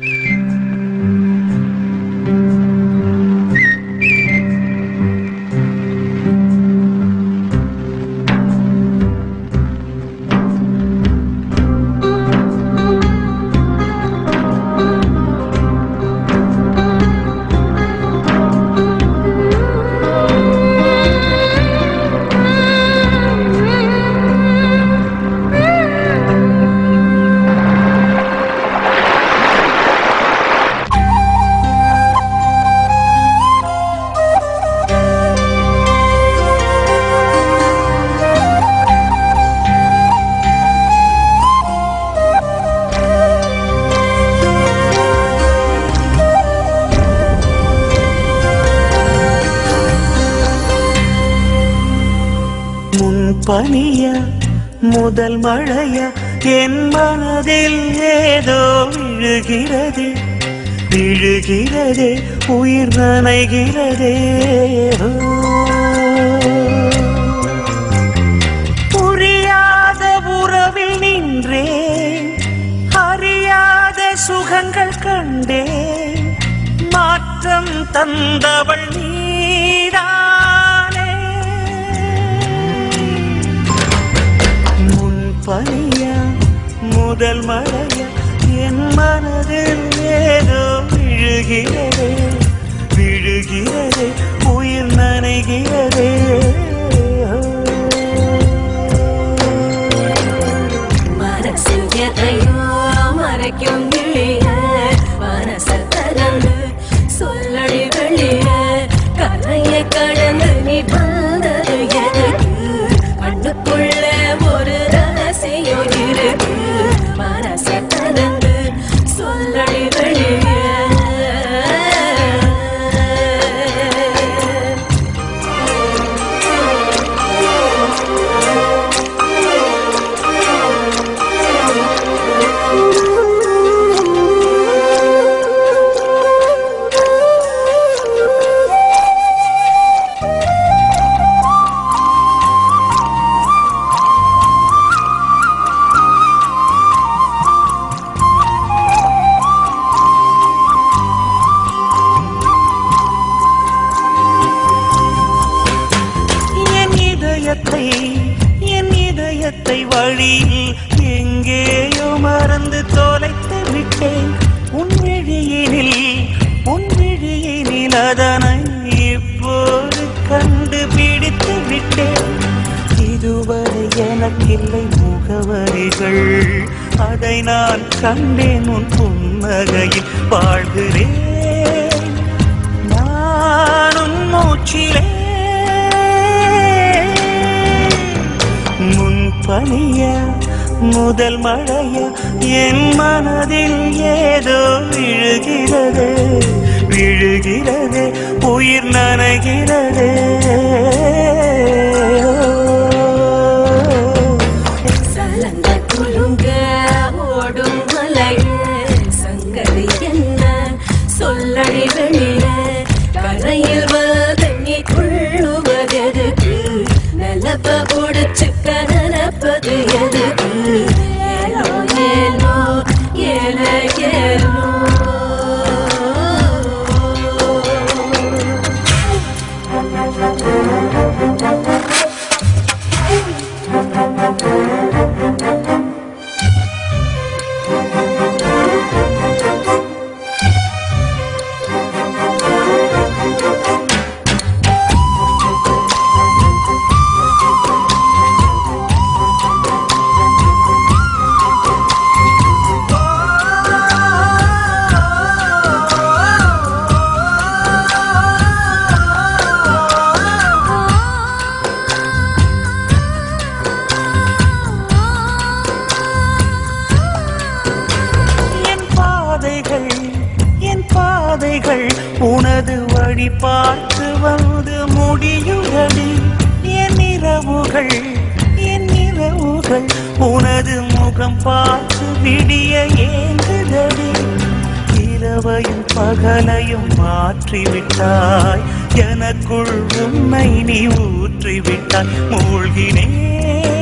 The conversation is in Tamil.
பனிய முதல் மழைய என் மனதில் ஏதோ விழுகிறதே விழுகிறதே உயிர் நனைகிறதே ஓ. புரியாத உறவில் நின்றேன் அறியாத சுகங்கள் கண்டேன் மாற்றம் தந்தவள் நீதானே முன் பனியா முதல் மழையா என் மனதில் ஏதோ விழுகிறதே விழுகிறதே உயிர் நனைகிறதே മനസ്സിൽ എതയോ മറയ്ക്കും കിളിയ മനസ്സിൽ തരന്ന് சொல்லடி வெளிய கரையை கடந்து நீ வந்தது எதுக்கு கண்ணுக்குள்ள ஒரு ரகசியம் இருக்கு மனசை தரந்து சொல்லடி வெளிய என் இதயத்தை என் இதயத்தை வழியில் எங்கேயோ மறந்து தொலைத்து விட்டேன் உன் விழியினில் உன் விழியினில் அதனை இப்போது கண்டுபிடித்து விட்டேன் இதுவரை எனக்கில்லை முகவரிகள் அதை நான் கண்டேன் உன் புன்னகையில் வாழ்கிறேன் நானும் மூச்சிலே முன் பனிய முதல் மழைய என் மனதில் ஏதோ விழுகிறது விழுகிறது உயிர் நனைகிறது சலங்க குலுங்க ஓடும் மலையே சங்கதி என்ன சொல்லடி வெளிய கரையில் வந்து நீ துள்ளுவதெதுக்கு நிலப்ப ஒடிச்சுக்க நினைப்பது எதுக்கு ஏலோ ஏலோ ஏல ஏலோ என் பாதைகள் என் பாதைகள் உனது வழி பார்த்து வந்து முடியுதடி என் இரவுகள் என் இரவுகள் உனது முகம் பார்த்து விடிய ஏங்குதடி இரவையும் பகலையும் மாற்றிவிட்டாய் எனக்குள் உன்னை நீ ஊற்றிவிட்டாய் மூழ்கினேன்